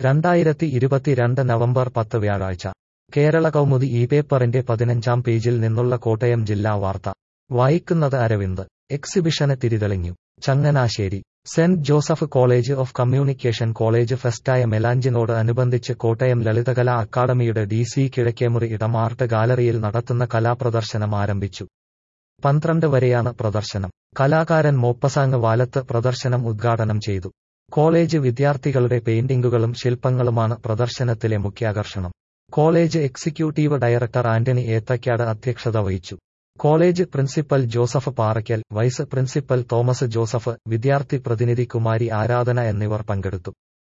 രണ്ടായിരത്തി ഇരുപത്തിരണ്ട് നവംബർ പത്ത് വ്യാഴാഴ്ച കേരള കൗമുദി ഈ പേപ്പറിന്റെ പതിനഞ്ചാം പേജിൽ നിന്നുള്ള കോട്ടയം ജില്ലാ വാർത്ത വായിക്കുന്നത് അരവിന്ദ് എക്സിബിഷന് തിരിതെളിഞ്ഞു Changanassery saint Joseph college of communication college ഫെസ്റ്റായ മെലാഞ്ചിനോട് അനുബന്ധിച്ച് കോട്ടയം ലളിതകലാ അക്കാദമിയുടെ ഡി സി കിഴക്കേമുറി ഇടം ആർട്ട് ഗാലറിയിൽ നടത്തുന്ന കലാപ്രദർശനം ആരംഭിച്ചു പന്ത്രണ്ട് വരെയാണ് പ്രദർശനം കലാകാരൻ മോപ്പസാങ് വാലത്ത് പ്രദർശനം ഉദ്ഘാടനം ചെയ്തു കോളേജ് വിദ്യാർത്ഥികളുടെ പെയിന്റിംഗുകളും ശില്പങ്ങളുമാണ് പ്രദർശനത്തിലെ മുഖ്യാകർഷണം college executive director Antony Ethakkad അധ്യക്ഷത വഹിച്ചു college principal Joseph Parackal vice principal Thomas Joseph വിദ്യാർത്ഥി പ്രതിനിധി കുമാരി ആരാധന എന്നിവർ പങ്കെടുത്തു